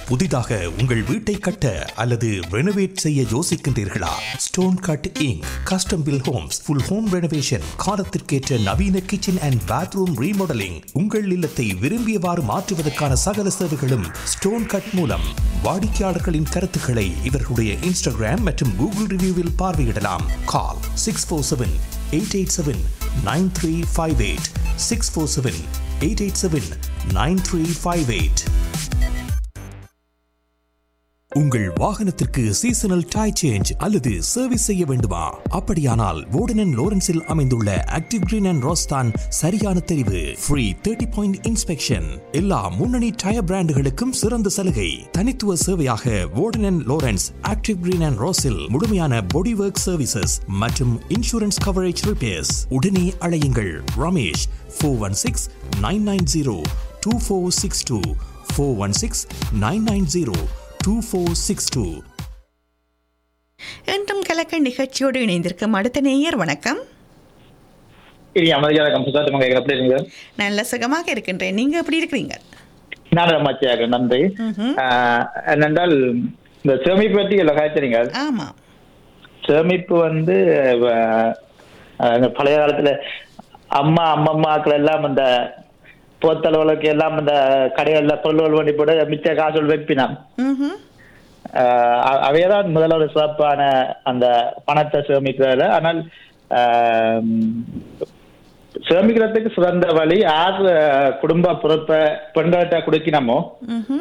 புதிதாக உங்கள் வீட்டை கட்ட அல்லது ரெனோவேட் செய்ய யோசிக்கின்றீர்களா stone cutting custom built homes full home renovation காலத்திற்கேற்ற நவீன கிச்சன் அண்ட் பாத்ரூம் ரீமாடலிங் உங்கள் இல்லத்தை விரும்பியவாறு மாற்றுவதற்கான சகல சேவைகளும் ஸ்டோன் கட் மூலம் வாடிக்கையாளர்களின் கருத்துக்களை இவர்களுடைய இன்ஸ்டாகிராம் மற்றும் கூகுள் ரிவ்யூவில் பார்வையிடலாம் call six four seven eight eight seven nine three five eight six four seven eight eight seven nine three five eight உங்கள் வாகனத்திற்கு சீசனல் டை சேஞ்ச் அல்லது சர்வீஸ் செய்ய வேண்டுமா அப்படியானால் வோர்டன் லோரன்ஸில் அமைந்துள்ள ஆக்டிவ் கிரீன் அண்ட் ரோஸ்தான் சரியான தெரிவு ஃப்ரீ தேர்ட்டி பாயிண்ட் இன்ஸ்பெக்ஷன் எல்லா முன்னணி டயர் பிராண்டுகளுக்கும் சிறந்த சலுகை தனித்துவ சேவையாக Worden Lawrence active green and ரோஸில் முழுமையான பாடி ஒர்க் சர்வீசஸ் மற்றும் இன்சூரன்ஸ் கவரேஜ் ரிப்பேர்ஸ் உடனே அழையுங்கள் Ramesh four one six nine nine zero two four six two four one six nine nine zero two four six two என்றும் கலக்க நிகழ்ச்சியோடு இணைந்திருக்கும் அடுத்த நேயர் வணக்கம் சரி அமைதியாக கம்சத்தாட்டம் கேட்குற எப்படி இருக்கீங்க நல்ல சுகமாக இருக்கின்றேன் நீங்க எப்படி இருக்கிறீங்க நான் ரமாச்சியாக நன்றி ம்ஹும். ஆஹ், என்னென்றால் இந்த சேமிப்பு பற்றி எல்லாம் காய்ச்சறீங்க ஆமா சேமிப்பு வந்து ஆஹ், அந்த பழைய காலத்துல அம்மா அம்மம்மாக்கள் எல்லாம் அந்த போத்தளவுகளுக்கு எல்லாம் அந்த கடைகள்ல பொருள்கள் பண்ணி போட்டு மிச்ச காசுகள் வைப்பினான் ம்ஹும். ஆஹ் அவையதான் முதல்ல ஒரு சிறப்பான அந்த பணத்தை சேமிக்கிறதுல ஆனால் ஆஹ் சேமிக்கிறதுக்கு சிறந்த வழி யார் ஆஹ் குடும்ப பொறுப்பை பெண்கள்கிட்ட கொடுக்கணுமோ ம்ஹும்.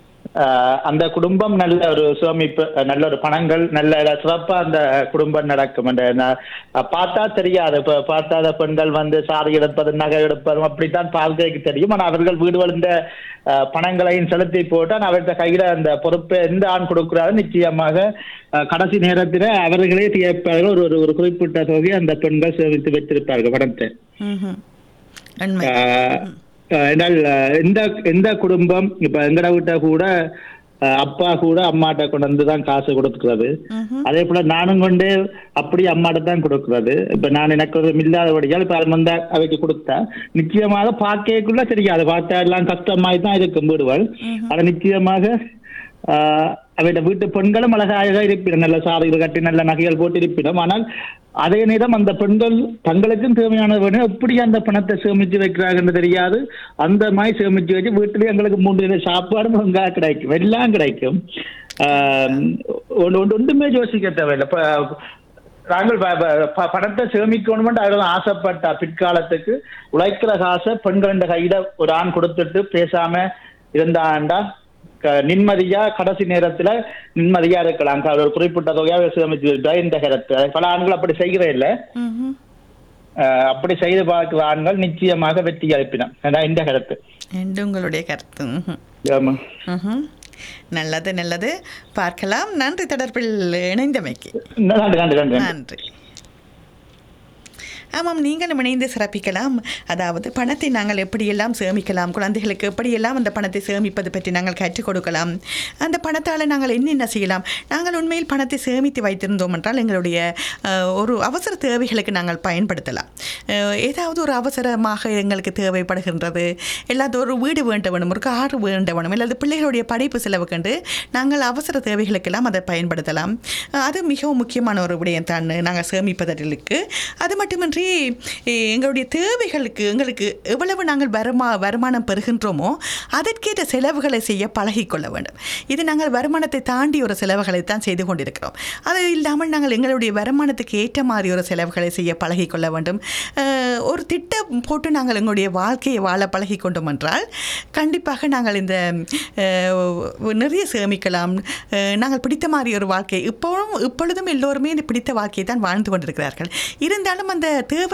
ஆஹ் அந்த குடும்பம் நல்ல ஒரு சேமிப்பு நல்ல ஒரு பணங்கள் நல்ல சிறப்பா அந்த குடும்பம் நடக்கும் அந்த ந- பார்த்தா தெரியாது இப்ப பார்த்தாத பெண்கள் வந்து சாரி எடுப்பது நகை எடுப்பதும் அப்படித்தான் பார்க்கிறதுக்கு தெரியும் ஆனால் அவர்கள் வீடு வளர்ந்த ஆஹ் பணங்களையும் செலுத்தி போட்டு ஆனால் அவர்கிட்ட கையில அந்த பொறுப்பை எந்த ஆண் கொடுக்கிறாரு நிச்சயமாக ஆஹ் கடைசி நேரத்தில் அவர்களே கேட்பார்கள் ஒரு ஒரு- ஒரு குறிப்பிட்ட தொகையை அந்த பெண்கள் சேமித்து வைத்திருப்பார்கள் பணத்தை ம்ஹும். உண்மை ஆஹ் ஆஹ் என்றால் ஆஹ் எந்த எந்த குடும்பம் இப்ப எங்கட வீட்டை கூட ஆஹ் அப்பா கூட அம்மாட்ட கொண்டு வந்து தான் காசு கொடுக்கிறது ம்ஹும். அதே போல நானும் கொண்டு அப்படி அம்மாட்ட தான் கொடுக்கிறது இப்ப நான் எனக்கு ஒரு இல்லாதபடியால் இப்ப அது வந்து அவைக்கு கொடுத்தா நிச்சயமாக பார்க்கக்குள்ள தெரியாது பார்த்தா எல்லாம் கஷ்டமாய் தான் இருக்கும் வீடுகள் ஆனா நிச்சயமாக ஆஹ் அவையோட வீட்டு பெண்களும் அழகாக இருப்பிடும் நல்ல சாதைகள் கட்டி நல்ல நகைகள் போட்டு இருப்பிடும் ஆனால் அதே நேரம் அந்த பெண்கள் தங்களுக்கும் தேவையான வேணும் எப்படி அந்த பணத்தை சேமிச்சு வைக்கிறாங்கன்னு தெரியாது அந்த மாதிரி சேமிச்சு வச்சு வீட்டிலேயே எங்களுக்கு மூன்று நேரம் சாப்பாடும் அங்கே கிடைக்கும் எல்லாம் கிடைக்கும் ஆஹ் ஒன்று ஒன்று ஒன்றுமே யோசிக்க தேவையில்லை இப்போ நாங்கள் ப- ப- ப- பணத்தை சேமிக்கணும்னு அதில் ஆசைப்பட்ட பிற்காலத்துக்கு உழைக்கிற காசை பெண்களின் கையில ஒரு ஆண் கொடுத்துட்டு பேசாம இருந்தாண்டா க- நிம்மதியா கடைசி நேரத்துல நிம்மதியா இருக்கலாம் க- ஒரு குறிப்பிட்ட தொகையாக சேமிச்சு வைப்பா இந்த கருத்து பல ஆண்கள் அப்படி செய்கிறே இல்லை ம்ஹும். அஹ் அப்படி செய்து பார்க்கிற ஆண்கள் நிச்சயமாக வெற்றி அளிப்பினம் அதான் இந்த கருத்து என்று உங்களுடைய கருத்து ம்ஹும். ஆமா. ம்ஹும். நல்லது நல்லது பார்க்கலாம் நன்றி தொடர்பில் இணைந்தமைக்கு நன்றி நன்றி நன்றி நன்றி ஆமாம் நீங்களும் இணைந்து சிறப்பிக்கலாம் அதாவது பணத்தை நாங்கள் எப்படியெல்லாம் சேமிக்கலாம் குழந்தைகளுக்கு எப்படியெல்லாம் அந்த பணத்தை சேமிப்பது பற்றி நாங்கள் கற்றுக் கொடுக்கலாம் அந்த பணத்தால் நாங்கள் என்னென்ன செய்யலாம் நாங்கள் உண்மையில் பணத்தை சேமித்து வைத்திருந்தோம் என்றால் எங்களுடைய அஹ், ஒரு அவசர தேவைகளுக்கு நாங்கள் பயன்படுத்தலாம் அஹ், ஏதாவது ஒரு அவசரமாக எங்களுக்கு தேவைப்படுகின்றது இல்லாத ஒரு வீடு வேண்ட வேணும் ஒரு கார் வேண்ட வேணும் இல்லாத பிள்ளைகளுடைய படிப்பு செலவுக்கண்டு நாங்கள் அவசர தேவைகளுக்கெல்லாம் அதை பயன்படுத்தலாம் அஹ், அது மிகவும் முக்கியமான ஒரு விடயம் தான் நாங்கள் சேமிப்பதற்கு அது மட்டுமின்றி எ, எங்களுடைய தேவைகளுக்கு எங்களுக்கு எவ்வளவு நாங்கள் வருமா வருமானம் பெறுகின்றோமோ அதற்கேற்ற செலவுகளை செய்ய பழகிக்கொள்ள வேண்டும் இது நாங்கள் வருமானத்தை தாண்டி ஒரு செலவுகளை தான் செய்து கொண்டிருக்கிறோம் அது இல்லாமல் நாங்கள் எங்களுடைய வருமானத்துக்கு ஏற்ற மாதிரி ஒரு செலவுகளை செய்ய பழகிக்கொள்ள வேண்டும் அஹ், ஒரு திட்டம் போட்டு நாங்கள் எங்களுடைய வாழ்க்கையை வாழ பழகிக்கொண்டோம் என்றால் கண்டிப்பாக நாங்கள் இந்த அஹ், நிறைய சேமிக்கலாம் அஹ், நாங்கள் பிடித்த மாதிரி ஒரு வாழ்க்கை இப்போவும் இப்பொழுதும் எல்லோருமே இந்த பிடித்த வாழ்க்கையை தான் வாழ்ந்து கொண்டிருக்கிறார்கள் இருந்தாலும் அந்த தேவை